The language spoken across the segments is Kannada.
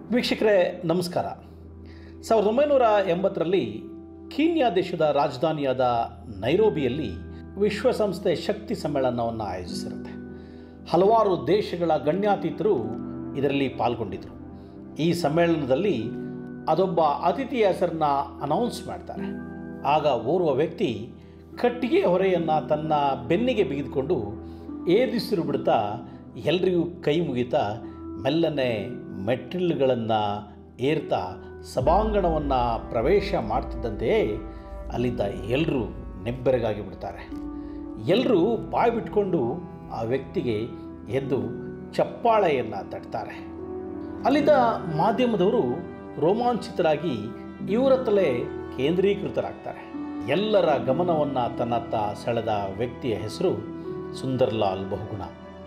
ವೀಕ್ಷಕರೇ ನಮಸ್ಕಾರ ಸಾವಿರದ ಒಂಬೈನೂರ ಎಂಬತ್ತರಲ್ಲಿ ಕೀನ್ಯಾ ದೇಶದ ರಾಜಧಾನಿಯಾದ ನೈರೋಬಿಯಲ್ಲಿ ವಿಶ್ವಸಂಸ್ಥೆ ಶಕ್ತಿ ಸಮ್ಮೇಳನವನ್ನು ಆಯೋಜಿಸಿರುತ್ತೆ ಹಲವಾರು ದೇಶಗಳ ಗಣ್ಯಾತೀತರು ಇದರಲ್ಲಿ ಪಾಲ್ಗೊಂಡಿದ್ದರು ಈ ಸಮ್ಮೇಳನದಲ್ಲಿ ಅದೊಬ್ಬ ಅತಿಥಿಯ ಹೆಸರನ್ನ ಅನೌನ್ಸ್ ಮಾಡ್ತಾರೆ ಆಗ ಓರ್ವ ವ್ಯಕ್ತಿ ಕಟ್ಟಿಗೆ ಹೊರೆಯನ್ನು ತನ್ನ ಬೆನ್ನಿಗೆ ಬಿಗಿದುಕೊಂಡು ಏದಿಸಿರು ಬಿಡ್ತಾ ಎಲ್ರಿಗೂ ಕೈ ಮುಗಿತಾ ಮೆಲ್ಲನೆ ಮೆಟ್ಟಿಲುಗಳನ್ನು ಏರ್ತಾ ಸಭಾಂಗಣವನ್ನು ಪ್ರವೇಶ ಮಾಡ್ತಿದ್ದಂತೆಯೇ ಅಲ್ಲಿದ್ದ ಎಲ್ಲರೂ ನೆಬ್ಬೆರಗಾಗಿ ಬಿಡ್ತಾರೆ ಎಲ್ಲರೂ ಬಾಯಿ ಬಿಟ್ಕೊಂಡು ಆ ವ್ಯಕ್ತಿಗೆ ಎದ್ದು ಚಪ್ಪಾಳೆಯನ್ನು ತಟ್ತಾರೆ ಅಲ್ಲಿದ್ದ ಮಾಧ್ಯಮದವರು ರೋಮಾಂಚಿತರಾಗಿ ಇವರತ್ತಲೇ ಕೇಂದ್ರೀಕೃತರಾಗ್ತಾರೆ ಎಲ್ಲರ ಗಮನವನ್ನು ತನ್ನತ್ತ ಸೆಳೆದ ವ್ಯಕ್ತಿಯ ಹೆಸರು ಸುಂದರ್ಲಾಲ್ ಬಹುಗುಣ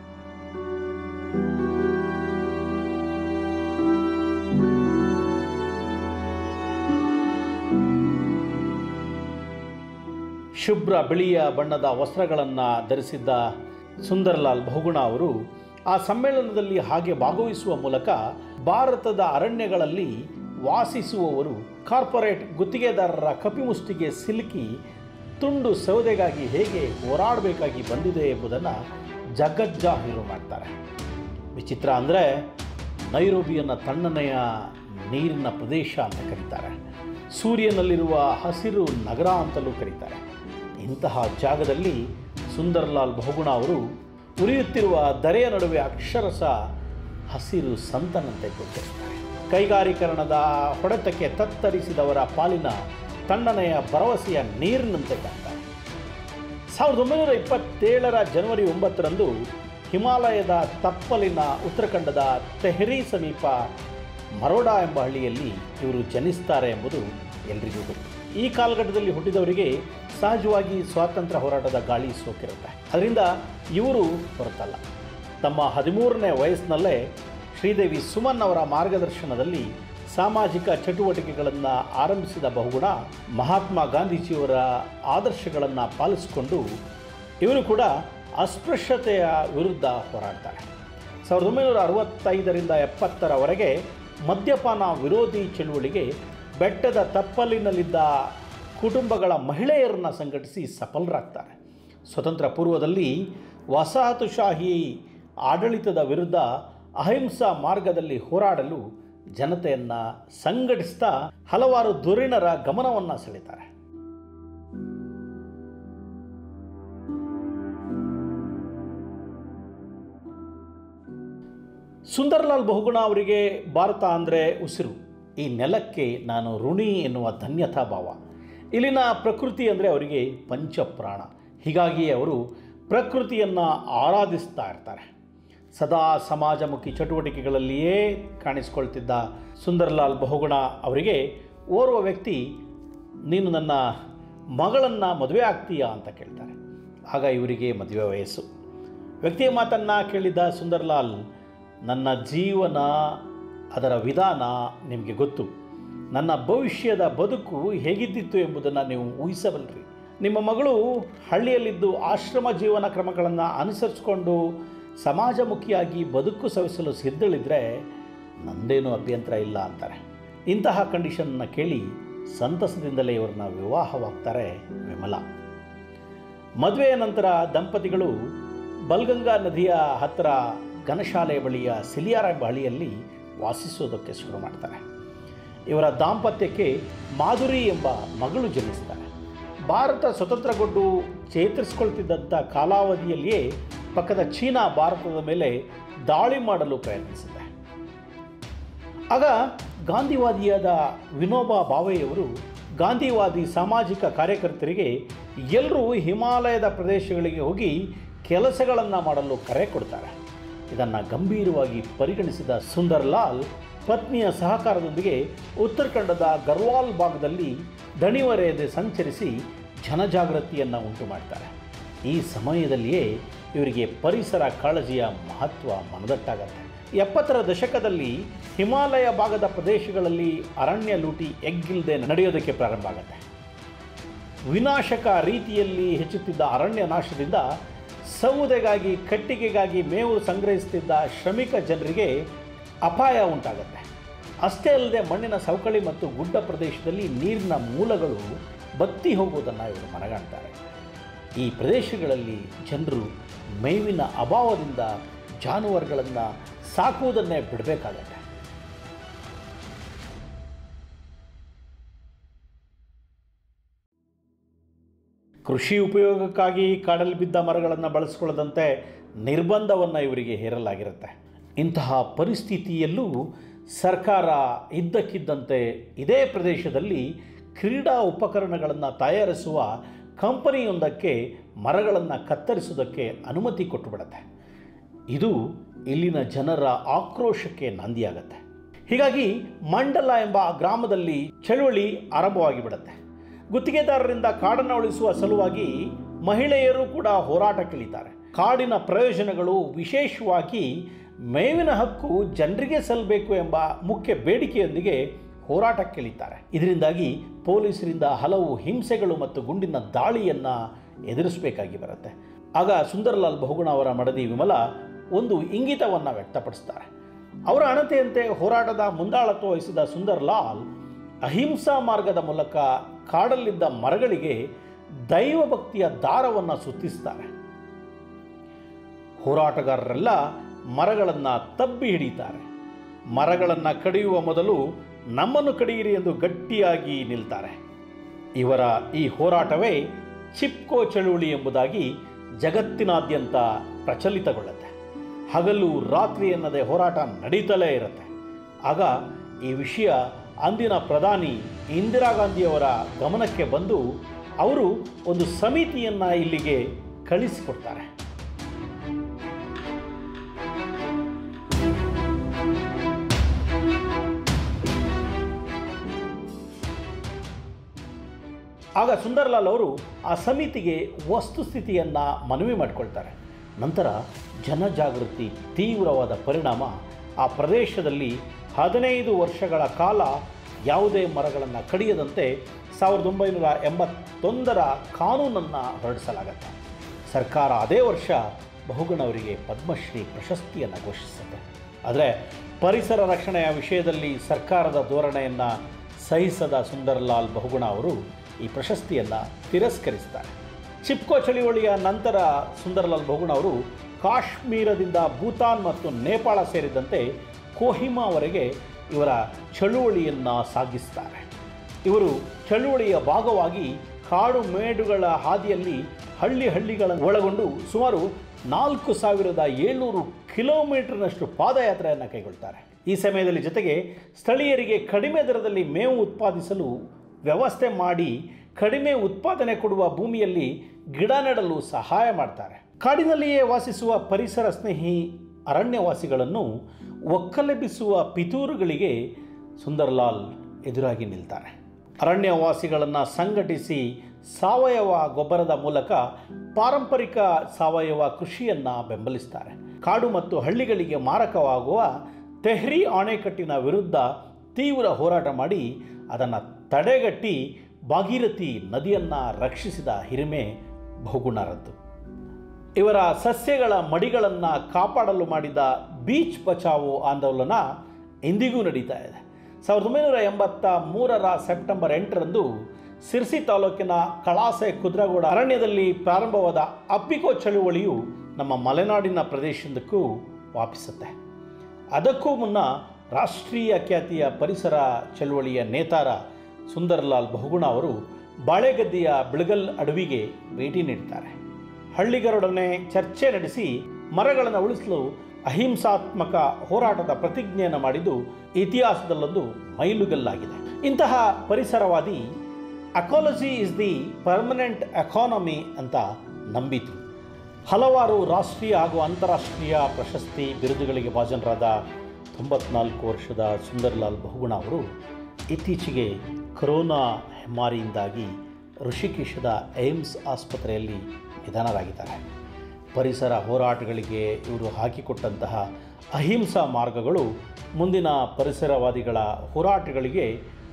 ಶುಭ್ರ ಬಿಳಿಯ ಬಣ್ಣದ ವಸ್ತ್ರಗಳನ್ನು ಧರಿಸಿದ್ದ ಸುಂದರ್ಲಾಲ್ ಬಹುಗುಣ ಅವರು ಆ ಸಮ್ಮೇಳನದಲ್ಲಿ ಹಾಗೆ ಭಾಗವಹಿಸುವ ಮೂಲಕ ಭಾರತದ ಅರಣ್ಯಗಳಲ್ಲಿ ವಾಸಿಸುವವರು ಕಾರ್ಪೊರೇಟ್ ಗುತ್ತಿಗೆದಾರರ ಕಪಿಮುಷ್ಟಿಗೆ ಸಿಲುಕಿ ತುಂಡು ಸೌದೆಗಾಗಿ ಹೇಗೆ ಹೋರಾಡಬೇಕಾಗಿ ಬಂದಿದೆ ಎಂಬುದನ್ನು ಜಗಜ್ಜಾಹೀರು ಮಾಡ್ತಾರೆ ವಿಚಿತ್ರ ಅಂದರೆ ನೈರೋಬಿಯನ್ನು ತಣ್ಣನೆಯ ನೀರಿನ ಪ್ರದೇಶ ಅಂತ ಕರೀತಾರೆ ಸೂರ್ಯನಲ್ಲಿರುವ ಹಸಿರು ನಗರ ಅಂತಲೂ ಕರೀತಾರೆ ಇಂತಹ ಜಾಗದಲ್ಲಿ ಸುಂದರ್ಲಾಲ್ ಬಹುಗುಣ ಅವರು ಉರಿಯುತ್ತಿರುವ ದರೆಯ ನಡುವೆ ಅಕ್ಷರಸ ಹಸಿರು ಸಂತನಂತೆ ಗೋಚರಿಸ್ತಾರೆ ಕೈಗಾರೀಕರಣದ ಹೊಡೆತಕ್ಕೆ ತತ್ತರಿಸಿದವರ ಪಾಲಿನ ತಣ್ಣನೆಯ ಭರವಸೆಯ ನೀರಿನಂತೆ ಕಾಣ್ತಾರೆ ಸಾವಿರದ ಒಂಬೈನೂರ ಇಪ್ಪತ್ತೇಳರ ಜನವರಿ ಒಂಬತ್ತರಂದು ಹಿಮಾಲಯದ ತಪ್ಪಲಿನ ಉತ್ತರಾಖಂಡದ ತೆಹರಿ ಸಮೀಪ ಮರೋಡಾ ಎಂಬ ಹಳ್ಳಿಯಲ್ಲಿ ಇವರು ಜನಿಸ್ತಾರೆ ಎಂಬುದು ಎಲ್ರಿಗೂ ಗೊತ್ತು ಈ ಕಾಲಘಟ್ಟದಲ್ಲಿ ಹುಟ್ಟಿದವರಿಗೆ ಸಹಜವಾಗಿ ಸ್ವಾತಂತ್ರ್ಯ ಹೋರಾಟದ ಗಾಳಿ ಸೋಕಿರುತ್ತೆ ಅದರಿಂದ ಇವರು ಹೊರತಲ್ಲ ತಮ್ಮ ಹದಿಮೂರನೇ ವಯಸ್ಸಿನಲ್ಲೇ ಶ್ರೀದೇವಿ ಸುಮನ್ ಅವರ ಮಾರ್ಗದರ್ಶನದಲ್ಲಿ ಸಾಮಾಜಿಕ ಚಟುವಟಿಕೆಗಳನ್ನು ಆರಂಭಿಸಿದ ಬಹುಗುಣ ಮಹಾತ್ಮ ಗಾಂಧೀಜಿಯವರ ಆದರ್ಶಗಳನ್ನು ಪಾಲಿಸಿಕೊಂಡು ಇವರು ಕೂಡ ಅಸ್ಪೃಶ್ಯತೆಯ ವಿರುದ್ಧ ಹೋರಾಡ್ತಾರೆ ಸಾವಿರದ ಒಂಬೈನೂರ ಅರವತ್ತೈದರಿಂದ ಎಪ್ಪತ್ತರವರೆಗೆ ಮದ್ಯಪಾನ ವಿರೋಧಿ ಚಳುವಳಿಗೆ ಬೆಟ್ಟದ ತಪ್ಪಲಿನಲ್ಲಿದ್ದ ಕುಟುಂಬಗಳ ಮಹಿಳೆಯರನ್ನ ಸಂಘಟಿಸಿ ಸಫಲರಾಗ್ತಾರೆ ಸ್ವತಂತ್ರ ಪೂರ್ವದಲ್ಲಿ ವಸಾಹತುಶಾಹಿ ಆಡಳಿತದ ವಿರುದ್ಧ ಅಹಿಂಸಾ ಮಾರ್ಗದಲ್ಲಿ ಹೋರಾಡಲು ಜನತೆಯನ್ನು ಸಂಘಟಿಸ್ತಾ ಹಲವಾರು ಧುರೀಣರ ಗಮನವನ್ನು ಸೆಳೀತಾರೆ ಸುಂದರ್ಲಾಲ್ ಬಹುಗುಣ ಅವರಿಗೆ ಭಾರತ ಅಂದರೆ ಉಸಿರು ಈ ನೆಲಕ್ಕೆ ನಾನು ಋಣಿ ಎನ್ನುವ ಧನ್ಯತಾ ಭಾವ ಇಲ್ಲಿನ ಪ್ರಕೃತಿ ಅಂದರೆ ಅವರಿಗೆ ಪಂಚಪ್ರಾಣ ಹೀಗಾಗಿ ಅವರು ಪ್ರಕೃತಿಯನ್ನು ಆರಾಧಿಸ್ತಾ ಇರ್ತಾರೆ ಸದಾ ಸಮಾಜಮುಖಿ ಚಟುವಟಿಕೆಗಳಲ್ಲಿಯೇ ಕಾಣಿಸ್ಕೊಳ್ತಿದ್ದ ಸುಂದರ್ಲಾಲ್ ಬಹುಗುಣ ಅವರಿಗೆ ಓರ್ವ ವ್ಯಕ್ತಿ ನೀನು ನನ್ನ ಮಗಳನ್ನು ಮದುವೆ ಆಗ್ತೀಯಾ ಅಂತ ಕೇಳ್ತಾರೆ ಆಗ ಇವರಿಗೆ ಮದುವೆ ವಯಸ್ಸು ವ್ಯಕ್ತಿಯ ಮಾತನ್ನು ಕೇಳಿದ ಸುಂದರ್ಲಾಲ್ ನನ್ನ ಜೀವನ ಅದರ ವಿಧಾನ ನಿಮಗೆ ಗೊತ್ತು ನನ್ನ ಭವಿಷ್ಯದ ಬದುಕು ಹೇಗಿದ್ದಿತ್ತು ಎಂಬುದನ್ನು ನೀವು ಊಹಿಸಬಲ್ರಿ ನಿಮ್ಮ ಮಗಳು ಹಳ್ಳಿಯಲ್ಲಿದ್ದು ಆಶ್ರಮ ಜೀವನ ಕ್ರಮಗಳನ್ನು ಅನುಸರಿಸಿಕೊಂಡು ಸಮಾಜಮುಖಿಯಾಗಿ ಬದುಕು ಸವಿಸಲು ಸಿದ್ಧಳಿದ್ರೆ ನಂದೇನೂ ಅಭ್ಯಂತರ ಇಲ್ಲ ಅಂತಾರೆ ಇಂತಹ ಕಂಡೀಷನ್ನ ಕೇಳಿ ಸಂತಸದಿಂದಲೇ ಇವರನ್ನ ವಿವಾಹವಾಗ್ತಾರೆ ವಿಮಲಾ ಮದುವೆಯ ನಂತರ ದಂಪತಿಗಳು ಬಲ್ಗಂಗಾ ನದಿಯ ಹತ್ತಿರ ಘನಶಾಲೆಯ ಬಳಿಯ ಸಿಲಿಯಾರ ಎಂಬ ಹಳ್ಳಿಯಲ್ಲಿ ವಾಸಿಸೋದಕ್ಕೆ ಶುರು ಮಾಡ್ತಾರೆ ಇವರ ದಾಂಪತ್ಯಕ್ಕೆ ಮಾಧುರಿ ಎಂಬ ಮಗಳು ಜನಿಸ್ತಾರೆ ಭಾರತ ಸ್ವತಂತ್ರಗೊಂಡು ಚೇತರಿಸಿಕೊಳ್ತಿದ್ದಂಥ ಕಾಲಾವಧಿಯಲ್ಲಿಯೇ ಪಕ್ಕದ ಚೀನಾ ಭಾರತದ ಮೇಲೆ ದಾಳಿ ಮಾಡಲು ಪ್ರಯತ್ನಿಸಿದೆ ಆಗ ಗಾಂಧಿವಾದಿಯಾದ ವಿನೋಬಾ ಭಾವೆಯವರು ಗಾಂಧಿವಾದಿ ಸಾಮಾಜಿಕ ಕಾರ್ಯಕರ್ತರಿಗೆ ಎಲ್ಲರೂ ಹಿಮಾಲಯದ ಪ್ರದೇಶಗಳಿಗೆ ಹೋಗಿ ಕೆಲಸಗಳನ್ನು ಮಾಡಲು ಕರೆ ಕೊಡ್ತಾರೆ ಇದನ್ನು ಗಂಭೀರವಾಗಿ ಪರಿಗಣಿಸಿದ ಸುಂದರ್ಲಾಲ್ ಪತ್ನಿಯ ಸಹಕಾರದೊಂದಿಗೆ ಉತ್ತರಾಖಂಡದ ಗರ್ವಾಲ್ ಭಾಗದಲ್ಲಿ ದಣಿವರೆಯದೆ ಸಂಚರಿಸಿ ಜನಜಾಗೃತಿಯನ್ನು ಉಂಟು ಮಾಡ್ತಾರೆ ಈ ಸಮಯದಲ್ಲಿಯೇ ಇವರಿಗೆ ಪರಿಸರ ಕಾಳಜಿಯ ಮಹತ್ವ ಮನದಟ್ಟಾಗತ್ತೆ ಎಪ್ಪತ್ತರ ದಶಕದಲ್ಲಿ ಹಿಮಾಲಯ ಭಾಗದ ಪ್ರದೇಶಗಳಲ್ಲಿ ಅರಣ್ಯ ಲೂಟಿ ಎಗ್ಗಿಲ್ಲದೆ ನಡೆಯೋದಕ್ಕೆ ಪ್ರಾರಂಭ ಆಗುತ್ತೆ ವಿನಾಶಕ ರೀತಿಯಲ್ಲಿ ಹೆಚ್ಚುತ್ತಿದ್ದ ಅರಣ್ಯ ನಾಶದಿಂದ ಸೌದೆಗಾಗಿ ಕಟ್ಟಿಗೆಗಾಗಿ ಮೇವು ಸಂಗ್ರಹಿಸುತ್ತಿದ್ದ ಶ್ರಮಿಕ ಜನರಿಗೆ ಅಪಾಯ ಉಂಟಾಗುತ್ತೆ ಅಷ್ಟೇ ಅಲ್ಲದೆ ಮಣ್ಣಿನ ಸವಕಳಿ ಮತ್ತು ಗುಡ್ಡ ಪ್ರದೇಶದಲ್ಲಿ ನೀರಿನ ಮೂಲಗಳು ಬತ್ತಿ ಹೋಗುವುದನ್ನು ಇವರು ಮನಗಾಣ್ತಾರೆ ಈ ಪ್ರದೇಶಗಳಲ್ಲಿ ಜನರು ಮೇವಿನ ಅಭಾವದಿಂದ ಜಾನುವಾರುಗಳನ್ನು ಸಾಕುವುದನ್ನೇ ಬಿಡಬೇಕಾಗತ್ತೆ ಕೃಷಿ ಉಪಯೋಗಕ್ಕಾಗಿ ಕಾಡಲ್ಲಿ ಬಿದ್ದ ಮರಗಳನ್ನು ಬಳಸಿಕೊಳ್ಳದಂತೆ ನಿರ್ಬಂಧವನ್ನು ಇವರಿಗೆ ಹೇರಲಾಗಿರುತ್ತೆ ಇಂತಹ ಪರಿಸ್ಥಿತಿಯಲ್ಲೂ ಸರ್ಕಾರ ಇದ್ದಕ್ಕಿದ್ದಂತೆ ಇದೇ ಪ್ರದೇಶದಲ್ಲಿ ಕ್ರೀಡಾ ಉಪಕರಣಗಳನ್ನು ತಯಾರಿಸುವ ಕಂಪನಿಯೊಂದಕ್ಕೆ ಮರಗಳನ್ನು ಕತ್ತರಿಸುವುದಕ್ಕೆ ಅನುಮತಿ ಕೊಟ್ಟುಬಿಡುತ್ತೆ ಇದು ಇಲ್ಲಿನ ಜನರ ಆಕ್ರೋಶಕ್ಕೆ ನಾಂದಿಯಾಗತ್ತೆ ಹೀಗಾಗಿ ಮಂಡಲ ಎಂಬ ಗ್ರಾಮದಲ್ಲಿ ಚಳುವಳಿ ಆರಂಭವಾಗಿ ಬಿಡುತ್ತೆ ಗುತ್ತಿಗೆದಾರರಿಂದ ಕಾಡನ್ನು ಉಳಿಸುವ ಸಲುವಾಗಿ ಮಹಿಳೆಯರು ಕೂಡ ಹೋರಾಟಕ್ಕಿಳಿತಾರೆ ಕಾಡಿನ ಪ್ರಯೋಜನಗಳು ವಿಶೇಷವಾಗಿ ಮೇವಿನ ಹಕ್ಕು ಜನರಿಗೆ ಸಲ್ಲಬೇಕು ಎಂಬ ಮುಖ್ಯ ಬೇಡಿಕೆಯೊಂದಿಗೆ ಹೋರಾಟಕ್ಕಿಳಿತಾರೆ ಇದರಿಂದಾಗಿ ಪೊಲೀಸರಿಂದ ಹಲವು ಹಿಂಸೆಗಳು ಮತ್ತು ಗುಂಡಿನ ದಾಳಿಯನ್ನು ಎದುರಿಸಬೇಕಾಗಿ ಬರುತ್ತೆ ಆಗ ಸುಂದರ್ಲಾಲ್ ಬಹುಗುಣ ಅವರ ಮಡದಿ ವಿಮಲ ಒಂದು ಇಂಗಿತವನ್ನು ವ್ಯಕ್ತಪಡಿಸ್ತಾರೆ ಅವರ ಅಣತೆಯಂತೆ ಹೋರಾಟದ ಮುಂದಾಳತ್ವ ವಹಿಸಿದ ಸುಂದರ್ಲಾಲ್ ಅಹಿಂಸಾ ಮಾರ್ಗದ ಮೂಲಕ ಕಾಡಲ್ಲಿದ್ದ ಮರಗಳಿಗೆ ದೈವಭಕ್ತಿಯ ದಾರವನ್ನು ಸುತ್ತಿಸ್ತಾರೆ ಹೋರಾಟಗಾರರೆಲ್ಲ ಮರಗಳನ್ನು ತಬ್ಬಿ ಹಿಡಿತಾರೆ ಮರಗಳನ್ನು ಕಡಿಯುವ ಮೊದಲು ನಮ್ಮನ್ನು ಕಡಿಯಿರಿ ಎಂದು ಗಟ್ಟಿಯಾಗಿ ನಿಲ್ತಾರೆ ಇವರ ಈ ಹೋರಾಟವೇ ಚಿಪ್ಕೋ ಚಳುವಳಿ ಎಂಬುದಾಗಿ ಜಗತ್ತಿನಾದ್ಯಂತ ಪ್ರಚಲಿತಗೊಳ್ಳುತ್ತೆ ಹಗಲು ರಾತ್ರಿ ಎನ್ನದೆ ಹೋರಾಟ ನಡೀತಲೇ ಇರುತ್ತೆ ಆಗ ಈ ವಿಷಯ ಅಂದಿನ ಪ್ರಧಾನಿ ಇಂದಿರಾ ಗಾಂಧಿಯವರ ಗಮನಕ್ಕೆ ಬಂದು ಅವರು ಒಂದು ಸಮಿತಿಯನ್ನು ಇಲ್ಲಿಗೆ ಕಳಿಸಿಕೊಡ್ತಾರೆ ಆಗ ಸುಂದರ್ಲಾಲ್ ಅವರು ಆ ಸಮಿತಿಗೆ ವಸ್ತುಸ್ಥಿತಿಯನ್ನು ಮನವಿ ಮಾಡಿಕೊಳ್ತಾರೆ ನಂತರ ಜನಜಾಗೃತಿ ತೀವ್ರವಾದ ಪರಿಣಾಮ ಆ ಪ್ರದೇಶದಲ್ಲಿ ಹದಿನೈದು ವರ್ಷಗಳ ಕಾಲ ಯಾವುದೇ ಮರಗಳನ್ನು ಕಡಿಯದಂತೆ ಸಾವಿರದ ಒಂಬೈನೂರ ಎಂಬತ್ತೊಂದರ ಕಾನೂನನ್ನು ಹೊರಡಿಸಲಾಗತ್ತೆ ಸರ್ಕಾರ ಅದೇ ವರ್ಷ ಬಹುಗುಣ ಅವರಿಗೆ ಪದ್ಮಶ್ರೀ ಪ್ರಶಸ್ತಿಯನ್ನು ಘೋಷಿಸುತ್ತೆ ಆದರೆ ಪರಿಸರ ರಕ್ಷಣೆಯ ವಿಷಯದಲ್ಲಿ ಸರ್ಕಾರದ ಧೋರಣೆಯನ್ನು ಸಹಿಸದ ಸುಂದರ್ಲಾಲ್ ಬಹುಗುಣ ಅವರು ಈ ಪ್ರಶಸ್ತಿಯನ್ನು ತಿರಸ್ಕರಿಸ್ತಾರೆ ಚಿಪ್ಕೋ ಚಳುವಳಿಯ ನಂತರ ಸುಂದರ್ಲಾಲ್ ಬಹುಗುಣ ಅವರು ಕಾಶ್ಮೀರದಿಂದ ಭೂತಾನ್ ಮತ್ತು ನೇಪಾಳ ಸೇರಿದಂತೆ ಕೋಹಿಮಾವರೆಗೆ ಇವರ ಚಳುವಳಿಯನ್ನು ಸಾಗಿಸ್ತಾರೆ ಇವರು ಚಳುವಳಿಯ ಭಾಗವಾಗಿ ಕಾಡು ಮೇಡುಗಳ ಹಾದಿಯಲ್ಲಿ ಹಳ್ಳಿ ಹಳ್ಳಿಗಳನ್ನು ಒಳಗೊಂಡು ಸುಮಾರು ನಾಲ್ಕು ಸಾವಿರದ ಏಳ್ನೂರು ಕಿಲೋಮೀಟರ್ನಷ್ಟು ಪಾದಯಾತ್ರೆಯನ್ನು ಕೈಗೊಳ್ತಾರೆ ಈ ಸಮಯದಲ್ಲಿ ಜೊತೆಗೆ ಸ್ಥಳೀಯರಿಗೆ ಕಡಿಮೆ ದರದಲ್ಲಿ ಮೇವು ಉತ್ಪಾದಿಸಲು ವ್ಯವಸ್ಥೆ ಮಾಡಿ ಕಡಿಮೆ ಉತ್ಪಾದನೆ ಕೊಡುವ ಭೂಮಿಯಲ್ಲಿ ಗಿಡ ನೆಡಲು ಸಹಾಯ ಮಾಡ್ತಾರೆ ಕಾಡಿನಲ್ಲಿಯೇ ವಾಸಿಸುವ ಪರಿಸರ ಸ್ನೇಹಿ ಅರಣ್ಯವಾಸಿಗಳನ್ನು ಒಕ್ಕಲೆಬ್ಬಿಸುವ ಪಿತೂರುಗಳಿಗೆ ಸುಂದರ್ಲಾಲ್ ಎದುರಾಗಿ ನಿಲ್ತಾರೆ ಅರಣ್ಯವಾಸಿಗಳನ್ನು ಸಂಘಟಿಸಿ ಸಾವಯವ ಗೊಬ್ಬರದ ಮೂಲಕ ಪಾರಂಪರಿಕ ಸಾವಯವ ಕೃಷಿಯನ್ನು ಬೆಂಬಲಿಸ್ತಾರೆ ಕಾಡು ಮತ್ತು ಹಳ್ಳಿಗಳಿಗೆ ಮಾರಕವಾಗುವ ತೆಹ್ರಿ ಅಣೆಕಟ್ಟಿನ ವಿರುದ್ಧ ತೀವ್ರ ಹೋರಾಟ ಮಾಡಿ ಅದನ್ನು ತಡೆಗಟ್ಟಿ ಭಾಗೀರಥಿ ನದಿಯನ್ನು ರಕ್ಷಿಸಿದ ಹಿರಿಮೆ ಬಹುಗುಣರದ್ದು ಇವರ ಸಸ್ಯಗಳ ಮಡಿಗಳನ್ನು ಕಾಪಾಡಲು ಮಾಡಿದ ಬೀಚ್ ಬಚಾವೋ ಆಂದೋಲನ ಇಂದಿಗೂ ನಡೀತಾ ಇದೆ ಸಾವಿರದ ಒಂಬೈನೂರ ಎಂಬತ್ತ ಮೂರರ ಸೆಪ್ಟೆಂಬರ್ ಎಂಟರಂದು ಸಿರ್ಸಿ ತಾಲೂಕಿನ ಕಳಾಸೆ ಕುದ್ರಗೋಡ ಅರಣ್ಯದಲ್ಲಿ ಪ್ರಾರಂಭವಾದ ಅಪ್ಪಿಕೋ ಚಳುವಳಿಯು ನಮ್ಮ ಮಲೆನಾಡಿನ ಪ್ರದೇಶದಕ್ಕೂ ವಾಪಿಸುತ್ತೆ ಅದಕ್ಕೂ ಮುನ್ನ ರಾಷ್ಟ್ರೀಯ ಖ್ಯಾತಿಯ ಪರಿಸರ ಚಳುವಳಿಯ ನೇತಾರ ಸುಂದರ್ಲಾಲ್ ಬಹುಗುಣ ಅವರು ಬಾಳೆಗದ್ದೆಯ ಬಿಳಗಲ್ ಅಡವಿಗೆ ಭೇಟಿ ನೀಡ್ತಾರೆ ಹಳ್ಳಿಗರೊಡನೆ ಚರ್ಚೆ ನಡೆಸಿ ಮರಗಳನ್ನು ಉಳಿಸಲು ಅಹಿಂಸಾತ್ಮಕ ಹೋರಾಟದ ಪ್ರತಿಜ್ಞೆಯನ್ನು ಮಾಡಿದ್ದು ಇತಿಹಾಸದಲ್ಲೊಂದು ಮೈಲುಗಲ್ಲಾಗಿದೆ ಇಂತಹ ಪರಿಸರವಾದಿ ecology is the permanent economy ಅಂತ ನಂಬಿತು ಹಲವಾರು ರಾಷ್ಟ್ರೀಯ ಹಾಗೂ ಅಂತಾರಾಷ್ಟ್ರೀಯ ಪ್ರಶಸ್ತಿ ಬಿರುದುಗಳಿಗೆ ಭಾಜನರಾದ ತೊಂಬತ್ನಾಲ್ಕು ವರ್ಷದ ಸುಂದರ್ಲಾಲ್ ಬಹುಗುಣ ಅವರು ಇತ್ತೀಚೆಗೆ ಕೊರೋನಾ ಹೆಮ್ಮಾರಿಯಿಂದಾಗಿ ಋಷಿಕೇಶದ ಏಮ್ಸ್ ಆಸ್ಪತ್ರೆಯಲ್ಲಿ ನಿಧನರಾಗಿದ್ದಾರೆ ಪರಿಸರ ಹೋರಾಟಗಳಿಗೆ ಇವರು ಹಾಕಿಕೊಟ್ಟಂತಹ ಅಹಿಂಸಾ ಮಾರ್ಗಗಳು ಮುಂದಿನ ಪರಿಸರವಾದಿಗಳ ಹೋರಾಟಗಳಿಗೆ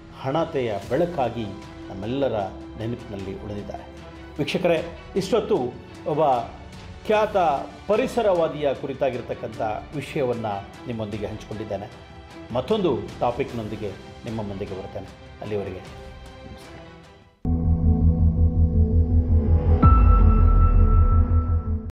ಹಣತೆಯ ಬೆಳಕಾಗಿ ನಮ್ಮೆಲ್ಲರ ನೆನಪಿನಲ್ಲಿ ಉಳಿದಿದ್ದಾರೆ ವೀಕ್ಷಕರೇ ಇಷ್ಟೊತ್ತು ಒಬ್ಬ ಖ್ಯಾತ ಪರಿಸರವಾದಿಯ ಕುರಿತಾಗಿರ್ತಕ್ಕಂಥ ವಿಷಯವನ್ನು ನಿಮ್ಮೊಂದಿಗೆ ಹಂಚಿಕೊಂಡಿದ್ದೇನೆ ಮತ್ತೊಂದು ಟಾಪಿಕ್ನೊಂದಿಗೆ ನಿಮ್ಮ ಮುಂದಿಗೆ ಬರ್ತೇನೆ ಅಲ್ಲಿವರೆಗೆ ನಮಸ್ಕಾರ